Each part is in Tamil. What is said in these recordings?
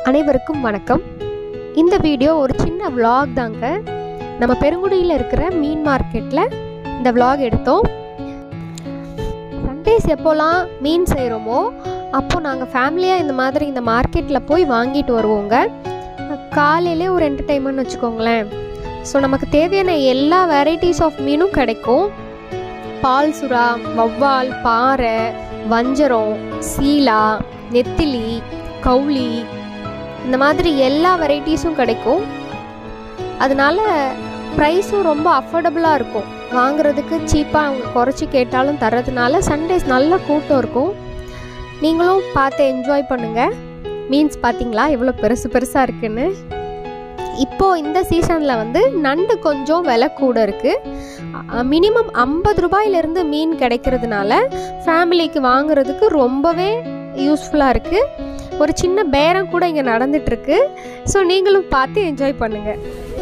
அனைவருக்கும் வணக்கம் இந்த வீடியோ ஒரு சின்ன vlog தாங்க நம்ம பெருங்குடியில் இருக்கிற மீன் மார்க்கெட்டில் இந்த vlog எடுத்தோம் சண்டேஸ் எப்போல்லாம் மீன் செய்கிறோமோ அப்போ நாங்கள் ஃபேமிலியாக இந்த மாதிரி இந்த மார்க்கெட்டில் போய் வாங்கிட்டு வருவோங்க காலையிலே ஒரு என்டர்டைன்மெண்ட் வச்சுக்கோங்களேன் ஸோ நமக்கு தேவையான எல்லா வெரைட்டிஸ் ஆஃப் மீனும் கிடைக்கும் பால் சுறா வவ்வால் பாறை வஞ்சரம் சீலா நெத்திலி கவுளி இந்த மாதிரி எல்லா வெரைட்டிஸும் கிடைக்கும் அதனால ப்ரைஸும் ரொம்ப அஃபோர்டபுளாக இருக்கும் வாங்குறதுக்கு சீப்பாக அவங்க குறைச்சி கேட்டாலும் தர்றதுனால சண்டேஸ் நல்ல கூட்டம் இருக்கும் நீங்களும் பார்த்து என்ஜாய் பண்ணுங்கள் மீன்ஸ் பார்த்தீங்களா எவ்வளோ பெருசு பெருசாக இருக்குன்னு இப்போது இந்த சீசனில் வந்து நண்டு கொஞ்சம் விலை கூட இருக்குது மினிமம் ஐம்பது ரூபாயிலிருந்து மீன் கிடைக்கிறதுனால ஃபேமிலிக்கு வாங்குறதுக்கு ரொம்பவே யூஸ்ஃபுல்லாக இருக்குது ஒரு சின்ன பேரம் கூட இங்கே நடந்துட்டுருக்கு ஸோ நீங்களும் பார்த்து என்ஜாய் பண்ணுங்கள்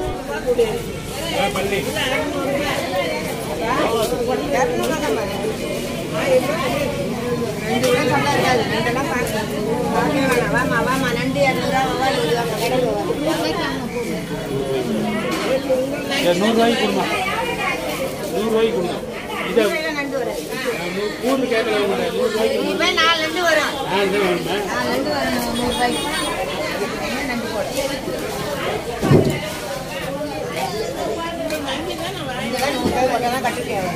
நூறுரூவாய்க்கு கொடுமா நூறுரூவாய்க்கு கொடுங்க இதை கூறு கேட்கல நூறுரூவாய்க்கு நாலு நண்டு வரும் ஆ இது வேணுமா நாலு நண்டு வரும் நூறு ரூபாய்க்கு நண்டு போடு இதெல்லாம் நூறு ரூபாய் போட்டால் கட்டிருக்கேன்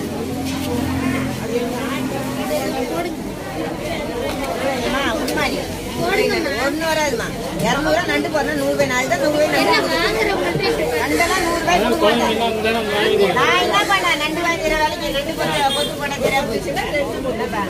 ஒன்று வராதுமா இரநூறுவா நண்டு போடணும் நூறு ரூபாய் நாலு தான் நூறு ரூபாய் நண்டு நண்டெல்லாம் நூறு ரூபாய் கொடுக்க குழம்பு மாட்டேன் மீன் இருந்தாலும் வாங்கி நான் என்ன பண்ணேன் நண்டு வாங்கிற வேலைக்கு நண்டு போட்டு பொத்து போட தெரியா போச்சு என்னப்பா?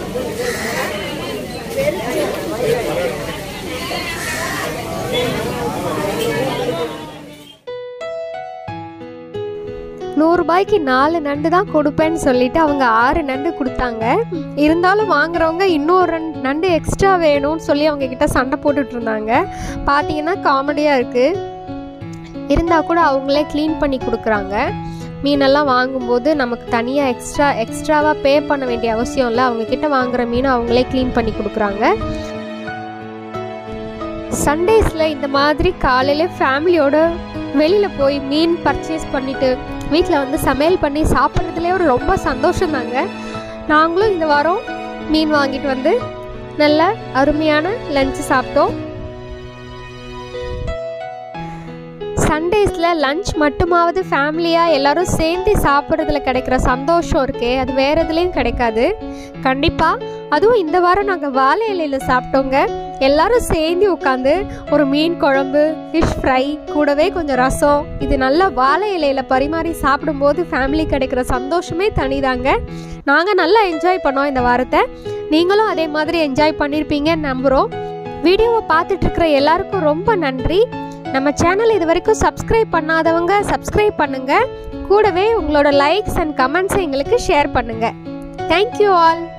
நூறுரூபாய்க்கு நாலு நண்டு தான் கொடுப்பேன்னு சொல்லிட்டு அவங்க ஆறு நண்டு கொடுத்தாங்க இருந்தாலும் வாங்குறவங்க இன்னொரு ரெண்டு நண்டு எக்ஸ்ட்ரா வேணும்னு சொல்லி அவங்க கிட்ட சண்டை போட்டுட்டு இருந்தாங்க பார்த்தீங்கன்னா காமெடியாக இருக்குது இருந்தால் கூட அவங்களே க்ளீன் பண்ணி கொடுக்குறாங்க மீனெல்லாம் வாங்கும்போது நமக்கு தனியாக எக்ஸ்ட்ரா எக்ஸ்ட்ராவாக பே பண்ண வேண்டிய அவசியம் இல்லை அவங்க கிட்ட வாங்குற மீனை அவங்களே க்ளீன் பண்ணி கொடுக்குறாங்க சண்டேஸில் இந்த மாதிரி காலையில் ஃபேமிலியோட வெளியில் போய் மீன் பர்ச்சேஸ் பண்ணிட்டு வீட்டில் வந்து சமையல் பண்ணி சாப்பிட்றதுலேயே ஒரு ரொம்ப சந்தோஷம் தாங்க நாங்களும் இந்த வாரம் மீன் வாங்கிட்டு வந்து நல்ல அருமையான லஞ்சு சாப்பிட்டோம் சண்டேஸில் லஞ்ச் மட்டுமாவது ஃபேமிலியாக எல்லாரும் சேர்ந்து சாப்பிட்றதுல கிடைக்கிற சந்தோஷம் இருக்கே அது வேறு எதுலேயும் கிடைக்காது கண்டிப்பாக அதுவும் இந்த வாரம் நாங்கள் வாழை இலையில் சாப்பிட்டோங்க எல்லாரும் சேர்ந்து உட்காந்து ஒரு மீன் குழம்பு ஃபிஷ் ஃப்ரை கூடவே கொஞ்சம் ரசம் இது நல்லா வாழை இலையில் பரிமாறி சாப்பிடும்போது ஃபேமிலி கிடைக்கிற சந்தோஷமே தனிதாங்க நாங்கள் நல்லா என்ஜாய் பண்ணோம் இந்த வாரத்தை நீங்களும் அதே மாதிரி என்ஜாய் பண்ணியிருப்பீங்கன்னு நம்புகிறோம் வீடியோவை பார்த்துட்டு இருக்கிற எல்லாருக்கும் ரொம்ப நன்றி நம்ம சேனல் இது வரைக்கும் சப்ஸ்கிரைப் பண்ணாதவங்க சப்ஸ்கிரைப் பண்ணுங்க கூடவே உங்களோட லைக்ஸ் அண்ட் கமெண்ட்ஸை எங்களுக்கு ஷேர் பண்ணுங்க தேங்க்யூ ஆல்